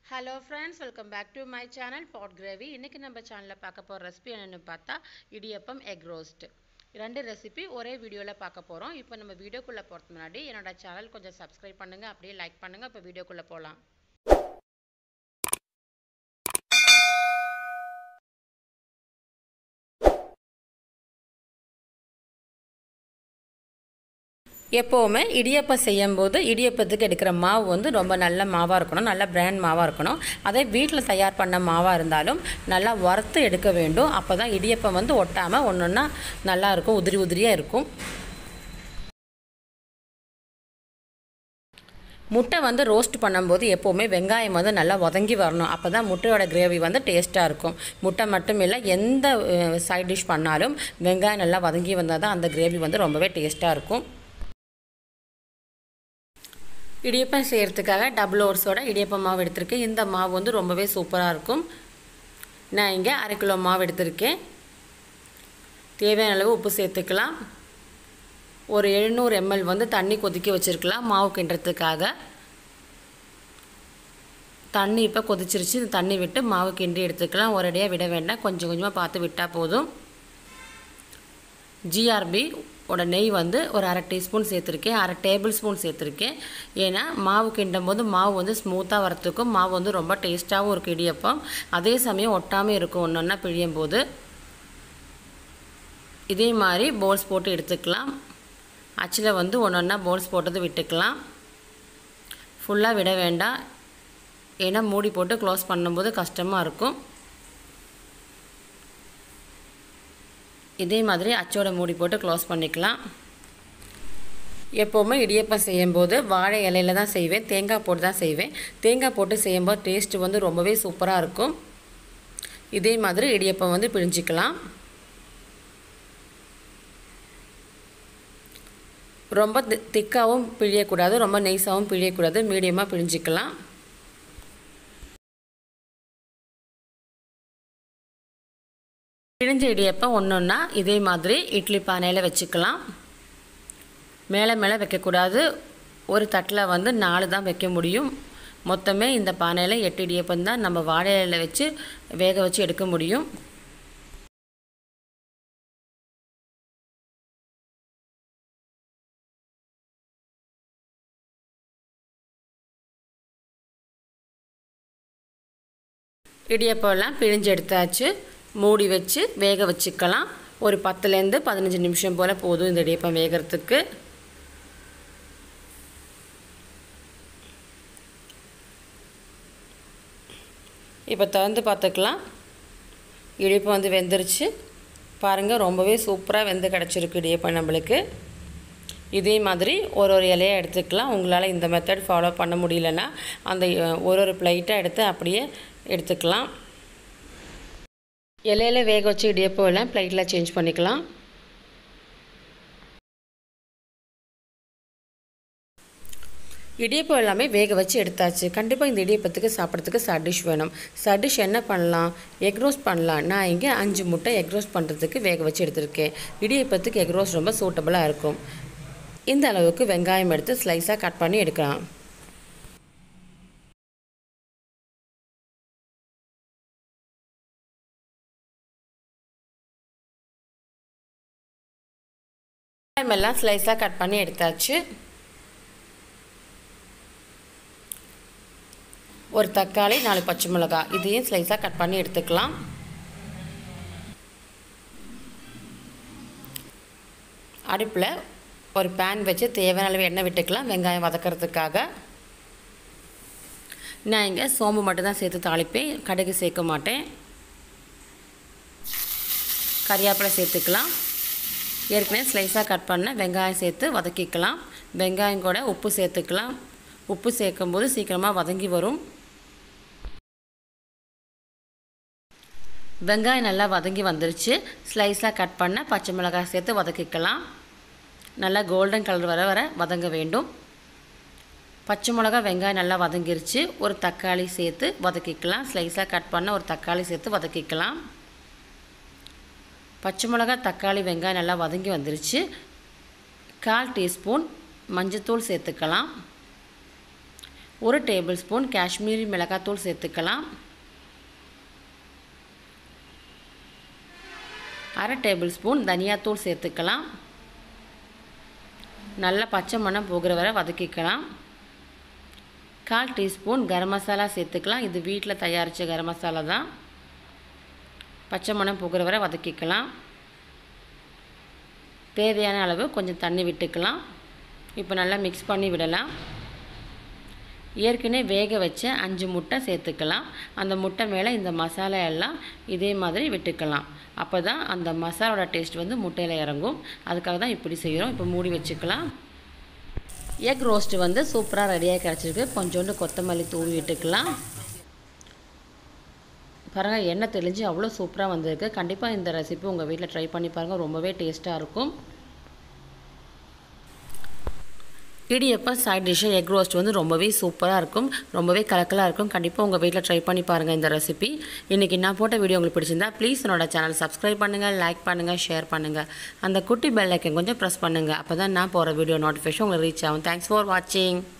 hello friends welcome back to my channel pot gravy இன்றைக்கி நம்ம சேனலில் பார்க்க போகிற ரெசிபி என்னென்னு பார்த்தா இடியப்பம் எக் ரோஸ்ட் ரெண்டு ரெசிபி ஒரே வீடியோவில் பார்க்க போகிறோம் இப்போ நம்ம வீடியோக்குள்ளே போகிறதுக்கு முன்னாடி என்னோட சேனல் கொஞ்சம் சப்ஸ்கிரைப் பண்ணுங்கள் அப்படியே லைக் பண்ணுங்கள் இப்போ வீடியோக்குள்ளே போகலாம் எப்போவுமே இடியப்பம் செய்யும்போது இடியப்பத்துக்கு எடுக்கிற மாவு வந்து ரொம்ப நல்ல மாவாக இருக்கணும் நல்ல பிராண்ட் மாவாக இருக்கணும் அதே வீட்டில் தயார் பண்ண மாவாக இருந்தாலும் நல்லா வறுத்து எடுக்க வேண்டும் அப்போ தான் இடியப்பம் வந்து ஒட்டாமல் ஒன்று ஒன்றா நல்லா இருக்கும் உதிரி உதிரியாக இருக்கும் முட்டை வந்து ரோஸ்ட் பண்ணும்போது எப்போவுமே வெங்காயம் வந்து நல்லா வதங்கி வரணும் அப்போ தான் முட்டையோட கிரேவி வந்து டேஸ்ட்டாக இருக்கும் முட்டை மட்டும் இல்லை எந்த சைட் டிஷ் பண்ணாலும் வெங்காயம் நல்லா வதங்கி வந்தால் தான் அந்த கிரேவி வந்து ரொம்பவே டேஸ்ட்டாக இருக்கும் இடியப்பம் செய்கிறதுக்காக டபுள் ஓர்ஸோட இடியப்பம் மாவு எடுத்திருக்கேன் இந்த மாவு வந்து ரொம்பவே சூப்பராக இருக்கும் நான் இங்கே அரை கிலோ மாவு எடுத்திருக்கேன் தேவையான அளவு உப்பு சேர்த்துக்கலாம் ஒரு எழுநூறு எம்எல் வந்து தண்ணி கொதிக்க வச்சுருக்கலாம் மாவு கிண்டுறதுக்காக தண்ணி இப்போ கொதிச்சிருச்சு இந்த தண்ணி விட்டு மாவு கிண்டி எடுத்துக்கலாம் ஒரேடியாக விட வேண்டாம் கொஞ்சம் கொஞ்சமாக பார்த்து விட்டால் போதும் ஜிஆர்பி ஓட நெய் வந்து ஒரு அரை டீஸ்பூன் சேர்த்துருக்கேன் அரை டேபிள் ஸ்பூன் சேர்த்துருக்கேன் ஏன்னா மாவு கிண்டும் போது மாவு வந்து ஸ்மூத்தாக வரத்துக்கும் மாவு வந்து ரொம்ப டேஸ்ட்டாகவும் இருக்கும் இடியப்பம் அதே சமயம் ஒட்டாமல் இருக்கும் ஒன்று ஒன்றா பிழியும் போது இதே மாதிரி போல்ஸ் போட்டு எடுத்துக்கலாம் அச்சில் வந்து ஒன்று ஒன்றா போல்ஸ் போட்டது விட்டுக்கலாம் ஃபுல்லாக விட வேண்டாம் ஏன்னா மூடி போட்டு க்ளோஸ் பண்ணும்போது கஷ்டமாக இருக்கும் இதே மாதிரி அச்சோட மூடி போட்டு க்ளோஸ் பண்ணிக்கலாம் எப்போவுமே இடியப்பம் செய்யும்போது வாழை இலையில தான் செய்வேன் தேங்காய் போட்டு தான் செய்வேன் தேங்காய் போட்டு செய்யும்போது டேஸ்ட்டு வந்து ரொம்பவே சூப்பராக இருக்கும் இதே மாதிரி இடியப்பம் வந்து பிழிஞ்சிக்கலாம் ரொம்ப திக்காகவும் பிழியக்கூடாது ரொம்ப நெய்ஸாகவும் பிழியக்கூடாது மீடியமாக பிழிஞ்சிக்கலாம் பிழிஞ்ச இடியப்பம் ஒன்று ஒன்றா இதே மாதிரி இட்லி பானையில் வச்சுக்கலாம் மேலே மேலே வைக்கக்கூடாது ஒரு தட்டில் வந்து நாலு தான் வைக்க முடியும் மொத்தமே இந்த பானையில் எட்டு இடியப்பம் தான் நம்ம வாழையில் வச்சு வேக வச்சு எடுக்க முடியும் இடியப்பம்லாம் பிழிஞ்சு எடுத்தாச்சு மூடி வச்சு வேக வச்சுக்கலாம் ஒரு பத்துலேருந்து பதினஞ்சு நிமிஷம் போல் போதும் இந்த இடியப்பம் வேகிறதுக்கு இப்போ திறந்து பார்த்துக்கலாம் இடியப்பம் வந்து வெந்துருச்சு பாருங்கள் ரொம்பவே சூப்பராக வெந்து கிடச்சிருக்கு இடியப்பம் நம்மளுக்கு இதே மாதிரி ஒரு ஒரு இலையாக எடுத்துக்கலாம் உங்களால் இந்த மெத்தட் ஃபாலோ பண்ண முடியலன்னா அந்த ஒரு ஒரு பிளைட்டாக எடுத்து அப்படியே எடுத்துக்கலாம் இலையில வேக வச்சு இடியப்பம் எல்லாம் பிளேட்டில் சேஞ்ச் பண்ணிக்கலாம் இடியப்பம் எல்லாமே வேக வச்சு எடுத்தாச்சு கண்டிப்பாக இந்த இடியப்பத்துக்கு சாப்பிட்றதுக்கு சடிஷ் வேணும் சடிஷ் என்ன பண்ணலாம் எக் ரோஸ்ட் பண்ணலாம் நான் இங்கே அஞ்சு முட்டை எக் ரோஸ்ட் பண்ணுறதுக்கு வேக வச்சு எடுத்திருக்கேன் இடியப்பத்துக்கு எக் ரோஸ்ட் ரொம்ப சூட்டபுளாக இருக்கும் இந்த அளவுக்கு வெங்காயம் எடுத்து ஸ்லைஸாக கட் பண்ணி எடுக்கலாம் எல்லாம் ஸ்லைஸாக கட் பண்ணி எடுத்தாச்சு ஒரு தக்காளி நாலு பச்சை மிளகாய் இதையும் ஸ்லைஸாக கட் பண்ணி எடுத்துக்கலாம் அடுப்பில் ஒரு பேன் வச்சு தேவையான அளவு எண்ணெய் விட்டுக்கலாம் வெங்காயம் வதக்கிறதுக்காக நான் இங்கே சோம்பு மட்டும் தான் சேர்த்து தாளிப்பேன் கடுகு சேர்க்க மாட்டேன் கறியாப்பிலை சேர்த்துக்கலாம் ஏற்கனவே ஸ்லைஸாக கட் பண்ண வெங்காயம் சேர்த்து வதக்கிக்கலாம் வெங்காயம் கூட உப்பு சேர்த்துக்கலாம் உப்பு சேர்க்கும்போது சீக்கிரமாக வதங்கி வரும் வெங்காயம் நல்லா வதங்கி வந்துருச்சு ஸ்லைஸாக கட் பண்ண பச்சை மிளகாய் சேர்த்து வதக்கிக்கலாம் நல்லா கோல்டன் கலர் வர வர வதங்க வேண்டும் பச்சை மிளகா வெங்காயம் நல்லா வதங்கிருச்சு ஒரு தக்காளி சேர்த்து வதக்கிக்கலாம் ஸ்லைஸாக கட் பண்ண ஒரு தக்காளி சேர்த்து வதக்கிக்கலாம் பச்சை மிளகா தக்காளி வெங்காயம் நல்லா வதங்கி வந்துருச்சு கால் டீஸ்பூன் மஞ்சத்தூள் சேர்த்துக்கலாம் ஒரு டேபிள் ஸ்பூன் காஷ்மீரி மிளகாத்தூள் சேர்த்துக்கலாம் அரை டேபிள் ஸ்பூன் தனியாத்தூள் சேர்த்துக்கலாம் நல்லா பச்சை மணம் போகிற வரை வதக்கிக்கலாம் கால் டீஸ்பூன் கரம் மசாலா சேர்த்துக்கலாம் இது வீட்டில் தயாரித்த கரம் மசாலா தான் பச்சை மணம் போகிற வரை வதக்கிக்கலாம் தேவையான அளவு கொஞ்சம் தண்ணி விட்டுக்கலாம் இப்போ நல்லா மிக்ஸ் பண்ணி விடலாம் ஏற்கனவே வேக வச்ச அஞ்சு முட்டை சேர்த்துக்கலாம் அந்த முட்டை மேலே இந்த மசாலா எல்லாம் இதே மாதிரி விட்டுக்கலாம் அப்போ தான் அந்த மசாலோட டேஸ்ட் வந்து முட்டையில் இறங்கும் அதுக்காக தான் இப்படி செய்கிறோம் இப்போ மூடி வச்சுக்கலாம் எக் ரோஸ்ட்டு வந்து சூப்பராக ரெடியாக கிடச்சிருக்கு கொஞ்சோண்டு கொத்தமல்லி தூவி விட்டுக்கலாம் பாருங்கள் எண்ணெய் தெளிஞ்சு அவ்வளோ சூப்பராக வந்திருக்கு கண்டிப்பாக இந்த ரெசிபி உங்கள் வீட்டில் ட்ரை பண்ணி பாருங்கள் ரொம்பவே டேஸ்ட்டாக இருக்கும் idiyappam side dish egg roast வந்து ரொம்பவே சூப்பராக இருக்கும் ரொம்பவே கலக்கலாக இருக்கும் கண்டிப்பாக உங்கள் வீட்டில் ட்ரை பண்ணி பாருங்கள் இந்த ரெசிபி இன்றைக்கி நான் போட்ட வீடியோ உங்களுக்கு பிடிச்சிருந்தா ப்ளீஸ் என்னோட சேனல் சப்ஸ்கிரைப் பண்ணுங்கள் லைக் பண்ணுங்கள் ஷேர் பண்ணுங்கள் அந்த குட்டி பெல் ஐக்கன் கொஞ்சம் ப்ரெஸ் பண்ணுங்கள் அப்போ தான் நான் போகிற வீடியோ நோட்டிஃபிகேஷன் உங்களுக்கு ரீச் ஆகும் தேங்க்ஸ் ஃபார் வாட்சிங்